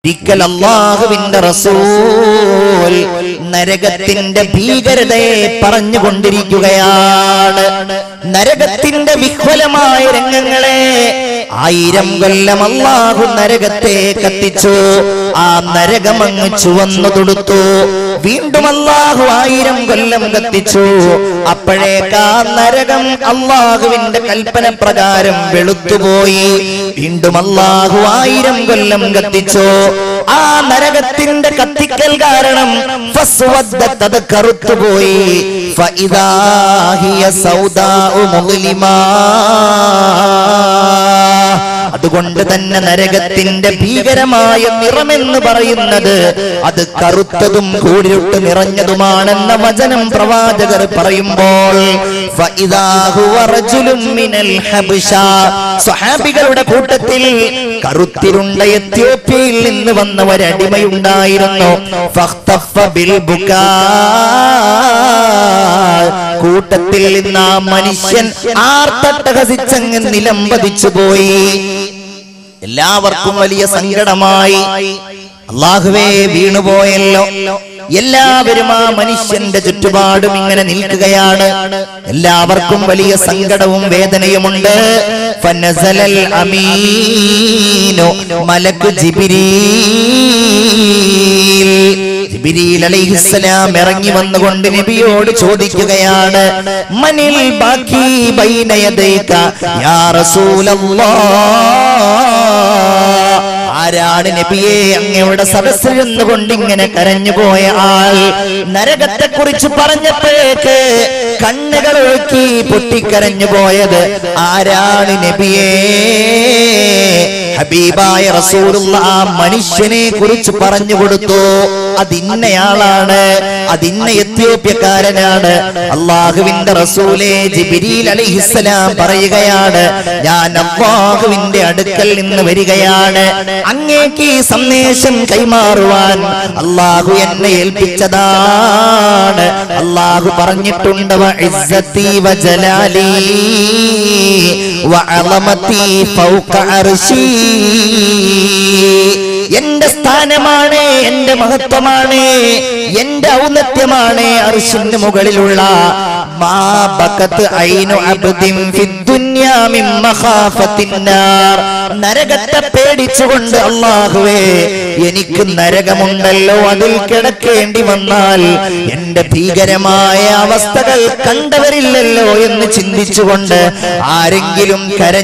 ഒരിക്കൽ അള്ളാഹുവിന്റെ റസൂൽ നരകത്തിന്റെ ഭീകരതയെ പറഞ്ഞുകൊണ്ടിരിക്കുകയാണ് നരകത്തിന്റെ വിഹ്വലമായ രംഗങ്ങളെ ആയിരം കൊല്ലം അള്ളാഹു നരകത്തെ കത്തിച്ചു ആ നരകമങ്ങ് ചുവന്നു തൊടുത്തു വീണ്ടും അള്ളാഹു ആയിരം കൊല്ലം കത്തിച്ചു അപ്പോഴേക്ക് ആ നരകം അള്ളാഹുവിന്റെ കൽപ്പന പ്രകാരം വെളുത്തുപോയി വീണ്ടും അള്ളാഹു ആയിരം കൊല്ലം കത്തിച്ചു ആ നരകത്തിന്റെ കത്തിക്കൽ കാരണം ഫസ്വദ്ദത്ത് അത് കറുത്തുപോയി ഫഇദാ ഹിയ സൗദാഉ മുഗ്ലിമാ. അതുകൊണ്ട് തന്നെ നരകത്തിന്റെ ഭീകരമായ നിറമെന്ന് പറയുന്നത് അത് കറുത്തതും കൂടിരുട്ട് നിറഞ്ഞതുമാണെന്ന വചനം പ്രവാചകർ പറയുമ്പോൾ ഫഇദാ ഹുവ റജുലുൻ മിനൽ ഹബ്ശ. സ്വഹാബികളുടെ കൂട്ടത്തിൽ കറുത്തിരുണ്ട എത്യോപ്യയിൽ നിന്ന് വന്ന ഒരടിമയുണ്ടായിരുന്നു ഫഖ്തഫ ബിൽ ബുകാ. കൂട്ടത്തിൽ നിന്ന് ആ മനുഷ്യൻ ആർത്തട്ടഹസിച്ചങ്ങ് നിലംപതിച്ചു പോയി എല്ലാവർക്കും വലിയ സങ്കടമായി അള്ളാഹുവേ വീണുപോയല്ലോ എല്ലാവരും ആ മനുഷ്യന്റെ ചുറ്റുപാടും ഇങ്ങനെ നിൽക്കുകയാണ് എല്ലാവർക്കും വലിയ സങ്കടവും വേദനയുമുണ്ട് ഫനസലൽ അമീനു മലക്കു ജിബിരീൽ ജിബിരിയിൽ അലൈഹിസ്സലാം ഇറങ്ങി വന്നുകൊണ്ട് നബിയോട് ചോദിക്കുകയാണ് മനിൽ ബാക്കി ബൈന യദൈക യാ റസൂലല്ലാഹ് ആരാണ് നബിയെ അങ്ങയുടെ സദസ്സിൽ നിന്നുകൊണ്ട് ഇങ്ങനെ കരഞ്ഞു പോയ ആൾ നരകത്തെ കുറിച്ച് പറഞ്ഞപ്പോഴേക്ക് കണ്ണുകൾ ഒഴുക്കി പൊട്ടിക്കരഞ്ഞു പോയത് ആരാണ് നബിയേ ഹബീബായ റസൂലുള്ള ആ മനുഷ്യനെ കുറിച്ച് പറഞ്ഞു കൊടുത്തു അതിന്നയാളാണ് അതിന്ന എത്യോപ്യക്കാരനാണ് അള്ളാഹുവിന്റെ റസൂലെ ജിബിരിൽ അലൈഹിസ്സലാം പറയുകയാണ് ഞാൻ അള്ളാഹുവിന്റെ അടുക്കൽ നിന്ന് വരികയാണ് അങ്ങേക്ക് ഈ സന്ദേശം കൈമാറുവാൻ അള്ളാഹു എന്നെ ഏൽപ്പിച്ചതാണ് അള്ളാഹു പറഞ്ഞിട്ടുണ്ട് "വ ഇസ്സത്തി വ ജലാലി വ അളമത്തി ഫൗക അർശി എന്റെ സ്ഥാനമാണ് എന്റെ മഹത്വമാണ് എന്റെ ഔന്നത്യമാണ് അർശിന് മുകളിലുള്ള മാ ബക്കത്ത് ഐനു അബ്ദിൻ ഫിദ്ദുന്യാ മിൻ മഖാഫത്തിന്നാർ നരകത്തെ പേടിച്ചുകൊണ്ട് അള്ളാഹുവേ എനിക്ക് നരകമുണ്ടല്ലോ അതിൽ കിടക്കേണ്ടി വന്നാൽ എന്റെ ഭീകരമായ അവസ്ഥകൾ കണ്ടവരില്ലല്ലോ എന്ന് ചിന്തിച്ചുകൊണ്ട് ആരെങ്കിലും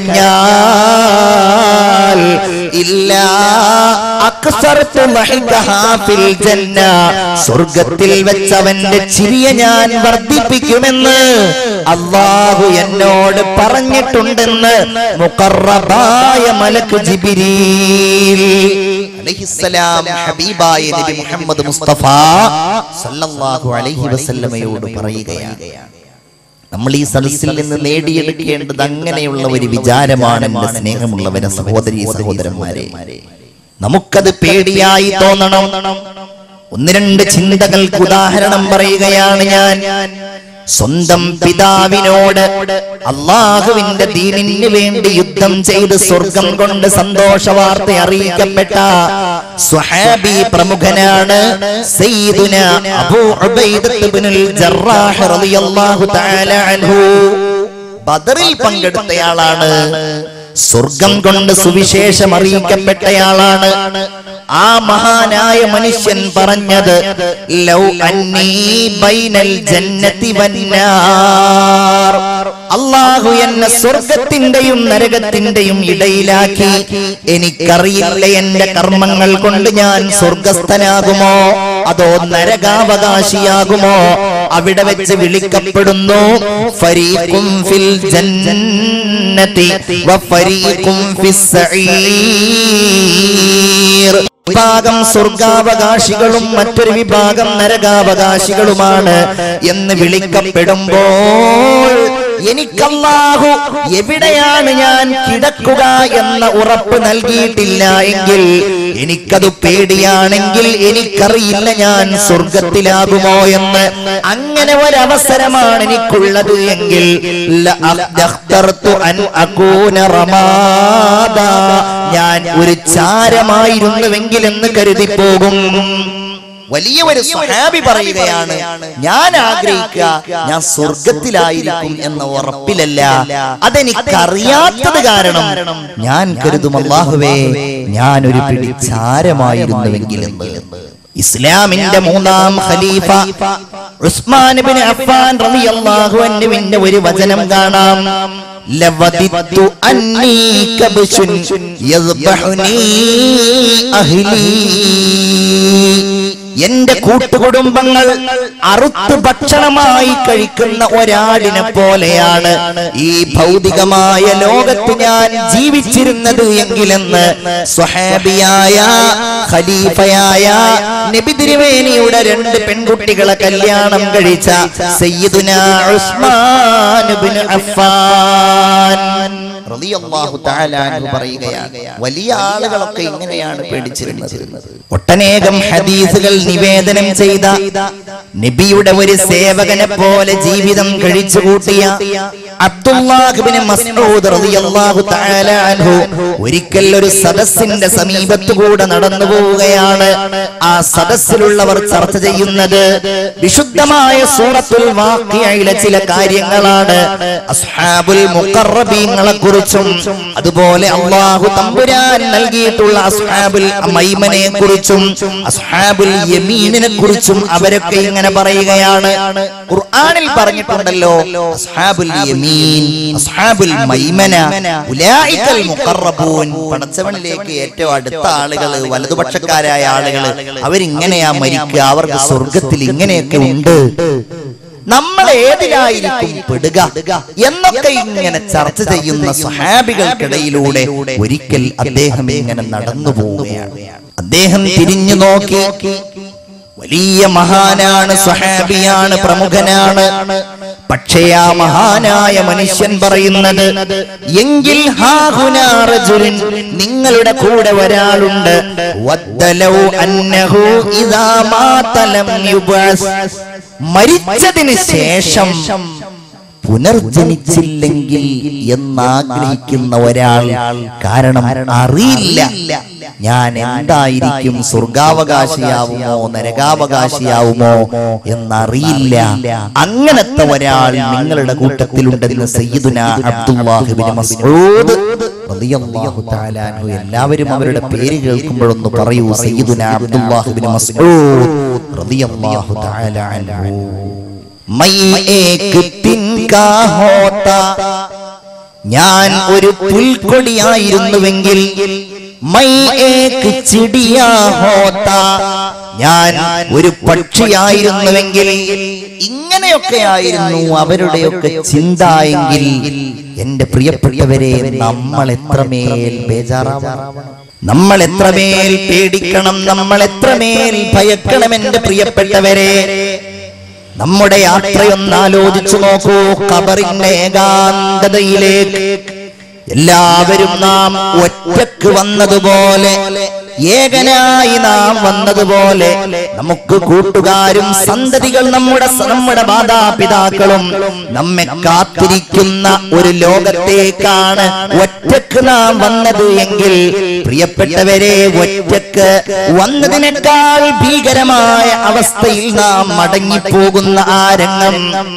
കരഞ്ഞാൽ ഇല്ല അക്സർതു ലഹിഖഹാ ഫിൽ ജന്ന സ്വർഗത്തിൽ വെച്ച് അവന്റെ ചിരിയെ ഞാൻ വർദ്ധിപ്പിക്കുമെന്ന് അള്ളാഹു എന്നോട് പറഞ്ഞിട്ടുണ്ടെന്ന് മുഖറബായ മലക്ക് ജിബിരീൽ അലൈഹിസ്സലാം ഹബീബായ നബി മുഹമ്മദ് മുസ്തഫ സല്ലല്ലാഹു അലൈഹി വസല്ലമയോട് പറയുകയാണ് നമ്മൾ ഈ സദസ്സിൽ നിന്ന് നേടിയെടുക്കേണ്ടത് അങ്ങനെയുള്ള ഒരു വിചാരമാണ് എന്റെ സ്നേഹമുള്ളവരെ സഹോദരി സഹോദരന്മാരെ നമുക്കത് പേടിയായി തോന്നണം ഒന്ന് രണ്ട് ചിന്തകൾക്ക് ഉദാഹരണം പറയുകയാണ് ഞാൻ സ്വന്തം പിതാവിനോട് അള്ളാഹുവിന്റെ ദീനിന് വേണ്ടി യുദ്ധം ചെയ്ത് സ്വർഗം കൊണ്ട് സന്തോഷ വാർത്ത അറിയിക്കപ്പെട്ട സ്വഹാബി പ്രമുഖനാണ് സയ്യിദുന അബൂ ഉബൈദത്ത് ഇബ്നുൽ ജറാഹ് റളിയല്ലാഹു തആല അൻഹു ബദറിൽ പങ്കെടുത്തയാളാണ് സ്വർഗം കൊണ്ട് സുവിശേഷം അറിയിക്കപ്പെട്ടയാളാണ് ആ മഹാനായ മനുഷ്യൻ പറഞ്ഞത് ലൗ അന്നീ ബൈനൽ ജന്നതി വന്നാർ അള്ളാഹു എന്നെ സ്വർഗത്തിന്റെയും നരകത്തിന്റെയും ഇടയിലാക്കി എനിക്കറിയില്ല എന്റെ കർമ്മങ്ങൾ കൊണ്ട് ഞാൻ സ്വർഗസ്ഥനാകുമോ അതോ നരകാവകാശിയാകുമോ അവിടെ വെച്ച് വിളിക്കപ്പെടുന്നു ഫരീഖും ഫിൽ ജന്നതി വഫരീഖും ഫിസ് സഈർ വിഭാഗം സ്വർഗാവകാശികളും മറ്റൊരു വിഭാഗം നരകാവകാശികളുമാണ് എന്ന് വിളിക്കപ്പെടുമ്പോൾ എനിക്കല്ലാഹു എവിടെയാണ് ഞാൻ കിടക്കുക എന്ന ഉറപ്പ് നൽകിയിട്ടില്ല എങ്കിൽ എനിക്കത് പേടിയാണെങ്കിൽ എനിക്കറിയില്ല ഞാൻ സ്വർഗത്തിലാകുമോ എന്ന് അങ്ങനെ ഒരവസരമാണ് എനിക്കുള്ളത് എങ്കിൽ ലഅഖ്തർതു അൻ അകൂന റമാദ ഞാൻ ഒരു ചാരമായിരുന്നുവെങ്കിലെന്ന് കരുതി പോകും വലിയ ഒരു സ്വഹാബി പറയുകയാണ് ഞാൻ ആഗ്രഹിക്കുക ഞാൻ സ്വർഗത്തിലായിരിക്കും എന്ന ഉറപ്പിലല്ല അതെനിക്കറിയാത്തത് കാരണം ഞാൻ കരുതും അള്ളാഹുവേ ഞാൻ ഒരു പിടി ചാരമായിരുന്നുവെങ്കിൽ എന്ന് ഇസ്ലാമിന്റെ മൂന്നാം ഖലീഫ ഉസ്മാൻ ബിൻ അഫ്ഫാൻ റളിയല്ലാഹു അൻഹുവിന്റെ ഒരു വചനം കാണാം ലവദിത്തു അന്നീ കബ്ശുൻ യദ്ബഹുനീ അഹ്ലീ എന്റെ കൂട്ടുകുടുംബങ്ങൾ അറുത്ത് ഭക്ഷണമായി കഴിക്കുന്ന ഒരാടിനെ പോലെയാണ് ഈ ഭൗതികമായ ലോകത്ത് ഞാൻ ജീവിച്ചിരുന്നത് എങ്കിലെന്ന് സ്വഹാബിയായ ഖലീഫയായ നബി തിരുവേനിയുടെ രണ്ട് പെൺകുട്ടികളെ കല്യാണം കഴിച്ച സയ്യിദുന ഉസ്മാൻ ഇബ്നു അഫ്ഫാൻ റളിയല്ലാഹു തആല അൻഹു പറയുകയാണ് വലിയ ആളുകളൊക്കെ ഇങ്ങനെയാണ് പേടിച്ചിരുന്നത് ഒട്ടനേകം ഹദീസുകൾ നിവേദനം ചെയ്ത നബിയുടെ ഒരു സേവകനെ പോലെ ജീവിതം കഴിച്ചു കൂട്ടിയ അബ്ദുല്ലാഹിബ്നു മസ്ഊദ് റളിയല്ലാഹു തആല അൻഹു ഒരിക്കൽ ഒരു സദസ്സിന്റെ സമീപത്തുകൂടെ നടന്നു പോവുകയാണ് ആ സദസ്സിലുള്ളവർ ചർച്ച ചെയ്യുന്നത് വിശുദ്ധമായ സൂറത്തുൽ വാഖിയയിലെ ചില കാര്യങ്ങളാണ് അസ്ഹാബുൽ മുഖറബീങ്ങളെ കുറിച്ചും അതുപോലെ അള്ളാഹു തമ്പുരാൻ നൽകിയിട്ടുള്ള അസ്ഹാബുൽ മൈമനെ കുറിച്ചും അസ്ഹാബുൽ യമീനിനെ കുറിച്ചും അവരൊക്കെ ഇങ്ങനെ പറയുകയാണ് ഖുർആനിൽ പറഞ്ഞിട്ടുണ്ടല്ലോ അസ്ഹാബുൽ യമീൻ അസ്ഹാബുൽ മൈമന ഉലൈകൽ മുഖറബൂൻ പടച്ചവനിലേക്ക് ഏറ്റവും അടുത്ത ആളുകൾ വലതുപക്ഷക്കാരായ ആളുകൾ അവരിങ്ങനെയാ മരിക്കുക അവർക്ക് സ്വർഗത്തിൽ ഇങ്ങനെയൊക്കെ ഉണ്ട് നമ്മൾ ഏതിലായിരിക്കും പെടുക എന്നൊക്കെ ഇങ്ങനെ ചർച്ച ചെയ്യുന്ന സ്വഹാബികൾക്കിടയിലൂടെ ഒരിക്കൽ അദ്ദേഹം ഇങ്ങനെ നടന്നു പോവുകയാണ് അദ്ദേഹം തിരിഞ്ഞു നോക്കി വലിയ മഹാനാണ് സ്വഹാബിയാണ് പ്രമുഖനാണ് പക്ഷേ ആ മഹാനായ മനുഷ്യൻ പറയുന്നത് എങ്കിൽ ഹാ ഹുനാ റജുലുൻ, നിങ്ങളുടെ കൂടെ ഒരാളുണ്ട് വദ്ദലൗ അന്നഹു ഇദാ മാത ലം യുബഅസ്. മരിച്ചതിന് ശേഷം പുനർജനിച്ചില്ലെങ്കിൽ എന്നാഗ്രഹിക്കുന്ന ഒരാൾ കാരണം അറിയില്ല ഞാൻ എന്തായിരിക്കും സ്വർഗാവകാശിയാവുമോ നരകാവകാശിയാവുമോ എന്നറിയില്ല അങ്ങനത്തെ ഒരാൾ നിങ്ങളുടെ കൂട്ടത്തിലുണ്ടെന്ന് സയ്യിദുന അബ്ദുല്ലാഹിബിൻ മസ്ഊദ് റളിയല്ലാഹു തആല അൻഹു എല്ലാവരും അവരുടെ പേര് കേൾക്കുമ്പോഴൊന്ന് പറയൂ സയ്യിദുന അബ്ദുല്ലാഹിബിൻ മസ്ഊദ് റളിയല്ലാഹു തആല അൻഹു മൈ ഏക് തിൻകാ ഹോത്താ ഞാൻ ഒരു പുൽക്കൊടിയായിരുന്നുവെങ്കിൽ മൈ ഏക് ചിടിയാ ഹോത്താ ഞാൻ ഒരു പക്ഷിയായിരുന്നുവെങ്കിൽ ഇങ്ങനെയൊക്കെ ആയിരുന്നു അവരുടെയൊക്കെ ചിന്ത എങ്കിൽ എന്റെ പ്രിയപ്പെട്ടവരെ നമ്മൾ എത്രമേൽ ബേജാറാവണം നമ്മൾ എത്രമേൽ പേടിക്കണം നമ്മൾ എത്രമേൽ ഭയക്കണം എന്റെ പ്രിയപ്പെട്ടവരെ നമ്മുടെ യാത്രയൊന്ന് ആലോചിച്ചു നോക്കൂ ഖബറിന്റെ ഏകാന്തതയിലേക്ക് എല്ലാവരും നാം ഒറ്റക്ക് വന്നതുപോലെ ഏകനായി നാം വന്നതുപോലെ നമുക്ക് കൂട്ടുകാരും സന്തതികൾ നമ്മുടെ നമ്മുടെ മാതാപിതാക്കളും നമ്മെ കാത്തിരിക്കുന്ന ഒരു ലോകത്തേക്കാണ് ഒറ്റക്ക് നാം വന്നത് എങ്കിൽ പ്രിയപ്പെട്ടവരെ ഒറ്റക്ക് വന്നതിനേക്കാൾ ഭീകരമായ അവസ്ഥയിൽ നാം മടങ്ങിപ്പോകുന്ന ആ രംഗം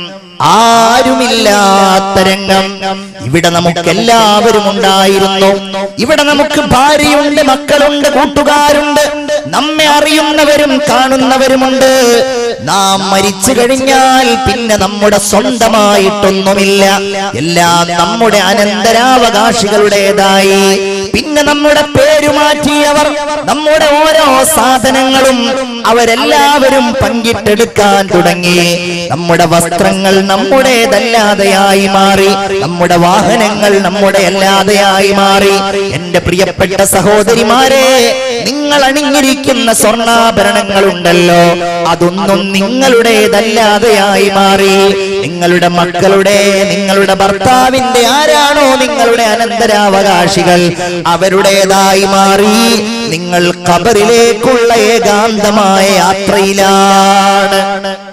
ആരുമില്ലാത്ത രംഗം ഇവിടെ നമുക്ക് എല്ലാവരും ഉണ്ടായിരുന്നു ഇവിടെ നമുക്ക് ഭാര്യയുണ്ട് മക്കളുണ്ട് കൂട്ടുകാരുണ്ട് നമ്മെ അറിയുന്നവരും കാണുന്നവരുമുണ്ട് നാം മരിച്ചു കഴിഞ്ഞാൽ പിന്നെ നമ്മുടെ സ്വന്തമായിട്ടൊന്നുമില്ല എല്ലാം നമ്മുടെ അനന്തരാവകാശികളുടേതായി പിന്നെ നമ്മുടെ പേര് മാറ്റിയവർ നമ്മുടെ ഓരോ സാധനങ്ങളും അവരെല്ലാവരും പങ്കിട്ടെടുക്കാൻ തുടങ്ങി നമ്മുടെ വസ്ത്രങ്ങൾ നമ്മുടേതല്ലാതെയായി മാറി നമ്മുടെ വാഹനങ്ങൾ നമ്മുടെ അല്ലാതെയായി മാറി എന്റെ പ്രിയപ്പെട്ട സഹോദരിമാരെ നിങ്ങൾ അണിഞ്ഞിരിക്കുന്ന സ്വർണ്ണാഭരണങ്ങളുണ്ടല്ലോ അതൊന്നും നിങ്ങളുടേതല്ലാതെയായി മാറി നിങ്ങളുടെ മക്കളുടെ നിങ്ങളുടെ ഭർത്താവിന്റെ ആരാണോ നിങ്ങളുടെ അനന്തരാവകാശികൾ അവരുടേതായി മാറി നിങ്ങൾ ഖബറിലേക്കുള്ള ഏകാന്തമായ യാത്രയിലാണ്